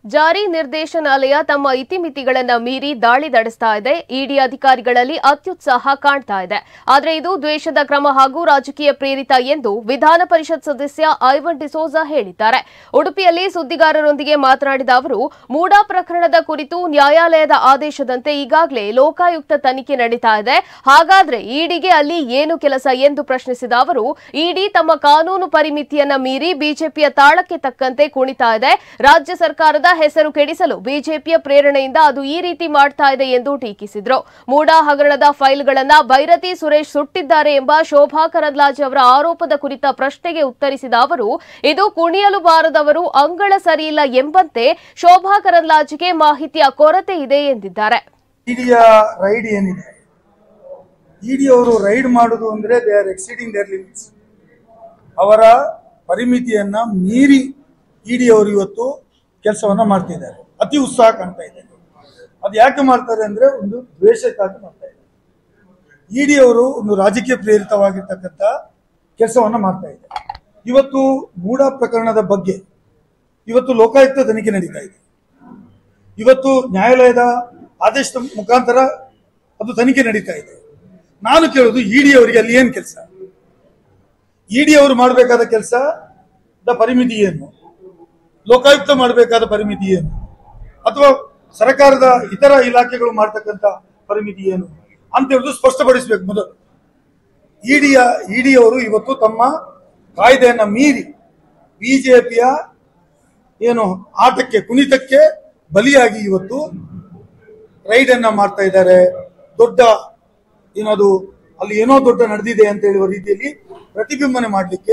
ಜಾರಿ ನಿರ್ದೇಶನಾಲಯ ತಮ್ಮ ಇತಿಮಿತಿಗಳನ್ನ ಮೀರಿ ದಾಳಿ ನಡೆಸ್ತಾ ಇದೆ ಇಡಿ ಅಧಿಕಾರಿಗಳಲ್ಲಿ ಅತ್ಯುತ್ಸಾಹ ಕಾಣ್ತಾ ಇದೆ ಆದರೆ ಇದು ದ್ವೇಷದ ಕ್ರಮ ಹಾಗೂ ರಾಜಕೀಯ ಪ್ರೇರಿತ ಎಂದು ವಿಧಾನ ಪರಿಷತ್ ಸದಸ್ಯ ಐವನ್ ಡಿಸೋಜಾ ಹೇಳಿದ್ದಾರೆ ಉಡುಪಿಯಲ್ಲಿ ಸುದ್ದಿಗಾರರೊಂದಿಗೆ ಮಾತನಾಡಿದ ಅವರು ಮೂಡಾ ಪ್ರಕರಣದ ಕುರಿತು ನ್ಯಾಯಾಲಯದ ಆದೇಶದಂತೆ ಈಗಾಗಲೇ ಲೋಕಾಯುಕ್ತ ತನಿಖೆ ನಡೀತಾ ಇದೆ ಹಾಗಾದ್ರೆ ಇಡಿಗೆ ಅಲ್ಲಿ ಏನು ಕೆಲಸ ಎಂದು ಪ್ರಶ್ನಿಸಿದ ಅವರು ಇಡಿ ತಮ್ಮ ಕಾನೂನು ಪರಿಮಿತಿಯನ್ನ ಮೀರಿ ಬಿಜೆಪಿಯ ತಾಳಕ್ಕೆ ತಕ್ಕಂತೆ ಕುಣಿತಾ ಇದೆ ರಾಜ್ಯ ಸರ್ಕಾರದ ಹೆಸರು ಕೆಡಿಸಲು ಬಿಜೆಪಿಯ ಪ್ರೇರಣೆಯಿಂದ ಅದು ಈ ರೀತಿ ಮಾಡ್ತಾ ಇದೆ ಎಂದು ಟೀಕಿಸಿದ್ರು ಮೂಡಾ ಹಗರಣದ ಫೈಲ್ಗಳನ್ನ ಬೈರತಿ ಸುರೇಶ್ ಸುಟ್ಟಿದ್ದಾರೆ ಎಂಬ ಶೋಭಾ ಕರಂದ್ಲಾಜೆ ಅವರ ಆರೋಪದ ಕುರಿತ ಪ್ರಶ್ನೆಗೆ ಉತ್ತರಿಸಿದ ಅವರು ಇದು ಕುಣಿಯಲು ಬಾರದವರು ಅಂಗಳ ಸರಿಯಿಲ್ಲ ಎಂಬಂತೆ ಶೋಭಾ ಕರಂದ್ಲಾಜೆಗೆ ಮಾಹಿತಿಯ ಕೊರತೆ ಇದೆ ಎಂದಿದ್ದಾರೆ ಇಡಿಯ ರೈಡ್ ಏನಿದೆ ಇಡಿ ಅವರು ರೈಡ್ ಮಾಡುದು ಅಂದ್ರೆ they are exceeding their limits ಅವರ ಪರಿಮಿತಿಯನ್ನ ಮೀರಿ ಇಡಿ ಅವರು ಇವತ್ತು ಕೆಲಸವನ್ನ ಮಾಡ್ತಿದ್ದಾರೆ ಅತಿ ಉತ್ಸಾಹ ಕಾಣ್ತಾ ಇದೆ ಅದು ಯಾಕೆ ಮಾಡ್ತಾರೆ ಅಂದ್ರೆ ಒಂದು ದ್ವೇಷಕ್ಕಾಗಿ ಮಾಡ್ತಾ ಇದ್ದಾರೆ ಇಡಿ ಅವರು ಒಂದು ರಾಜಕೀಯ ಪ್ರೇರಿತವಾಗಿರ್ತಕ್ಕಂಥ ಕೆಲಸವನ್ನ ಮಾಡ್ತಾ ಇದ್ದಾರೆ ಇವತ್ತು ಮೂಡ ಪ್ರಕರಣದ ಬಗ್ಗೆ ಇವತ್ತು ಲೋಕಾಯುಕ್ತ ತನಿಖೆ ನಡೀತಾ ಇದೆ ಇವತ್ತು ನ್ಯಾಯಾಲಯದ ಆದೇಶದ ಮುಖಾಂತರ ಅದು ತನಿಖೆ ನಡೀತಾ ಇದೆ ನಾನು ಕೇಳೋದು ಇಡಿ ಅವರಿಗೆ ಅಲ್ಲಿ ಏನ್ ಕೆಲಸ ಇಡಿ ಅವರು ಮಾಡಬೇಕಾದ ಕೆಲಸ ದ ಪರಿಮಿತಿ ಏನು ಲೋಕಾಯುಕ್ತ ಮಾಡಬೇಕಾದ ಪರಿಮಿತಿ ಏನು ಅಥವಾ ಸರ್ಕಾರದ ಇತರ ಇಲಾಖೆಗಳು ಮಾಡ್ತಕ್ಕಂಥ ಪರಿಮಿತಿ ಏನು ಅಂತ ಹೇಳುದು ಸ್ಪಷ್ಟಪಡಿಸಬೇಕು ಮೊದಲು ಇಡಿಯ ಇಡಿ ಅವರು ಇವತ್ತು ತಮ್ಮ ಕಾಯ್ದೆಯನ್ನ ಮೀರಿ ಬಿಜೆಪಿಯ ಏನು ಆಟಕ್ಕೆ ಕುಣಿತಕ್ಕೆ ಬಲಿಯಾಗಿ ಇವತ್ತು ರೈಡ್ ಅನ್ನ ಮಾಡ್ತಾ ಇದ್ದಾರೆ ದೊಡ್ಡ ಏನದು ಅಲ್ಲಿ ಏನೋ ದೊಡ್ಡ ನಡೆದಿದೆ ಅಂತ ಹೇಳುವ ರೀತಿಯಲ್ಲಿ ಪ್ರತಿಬಿಂಬನೆ ಮಾಡಲಿಕ್ಕೆ